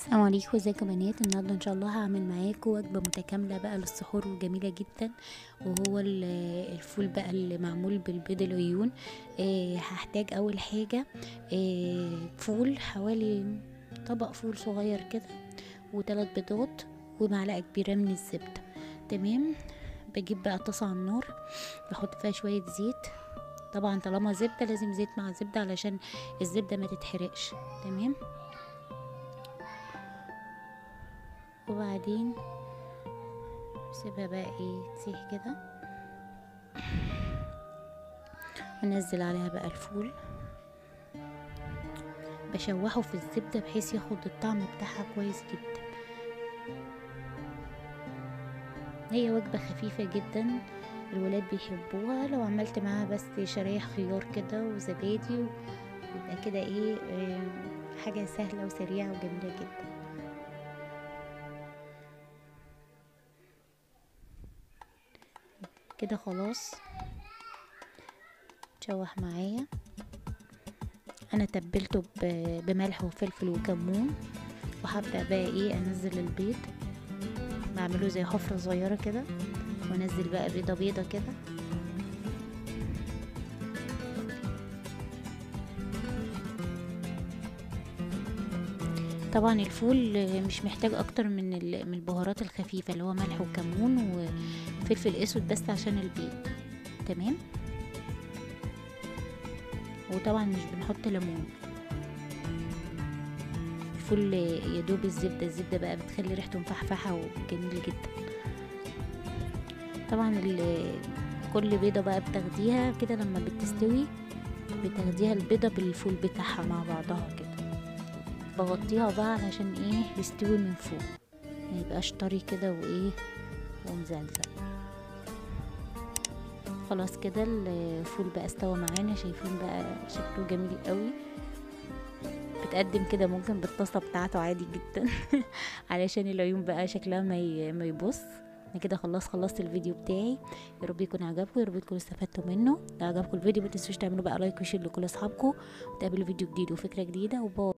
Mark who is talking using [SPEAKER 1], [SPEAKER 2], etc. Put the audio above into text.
[SPEAKER 1] السلام عليكم ازيكم يا بنات النهارده ان شاء الله هعمل معاكم وجبه متكامله بقى للسحور وجميله جدا وهو ال- الفول بقى اللي معمول بالبيض العيون إيه هحتاج اول حاجه إيه فول حوالي طبق فول صغير كده وثلاث بيضات ومعلقه كبيره من الزبده تمام بجيب بقى طاسه على النار بحط فيها شويه زيت طبعا طالما زبده لازم زيت مع زبده علشان الزبده ما تتحرقش تمام وبعدين سيبها بقى ايه تسيح كده انزل عليها بقى الفول بشوحه في الزبدة بحيث ياخد الطعم بتاعها كويس جدا هي وجبة خفيفة جدا الولاد بيحبوها لو عملت معاها بس شرايح خيار كده وزبادي يبقى كده ايه آه، حاجة سهلة وسريعة وجميلة جدا كده خلاص تشوح معايا انا تبلته ب- بملح وفلفل وكمون وهبدا بقى ايه انزل البيض بعمله زي حفره صغيره كده وانزل بقى بيضه بيضه كده طبعا الفول مش محتاج اكتر من ال- من البهارات الخفيفه اللي هو ملح وكمون وفلفل اسود بس عشان البيض تمام وطبعا مش بنحط ليمون الفول يدوب الزبده الزبده بقى بتخلي ريحته مفحفحه وجميل جدا طبعا ال- كل بيضه بقى بتاخديها كده لما بتستوي بتاخديها البيضه بالفول بتاعها مع بعضها كده بغطيها بقى علشان ايه يستوي من فوق ما يبقاش طري كده وايه ومزلزل خلاص كده الفول بقى استوى معانا شايفين بقى شكله جميل قوي بتقدم كده ممكن بالطاسه بتاعته عادي جدا علشان العيون بقى شكلها ما ي- ما يبص انا كده خلاص خلصت الفيديو بتاعي يا رب يكون عجبكم يا رب تكونوا استفدتوا منه لو عجبكم الفيديو ما تنسوش تعملوا بقى لايك وشير لكل اصحابكم وتقابلوا فيديو جديد وفكره جديده وباي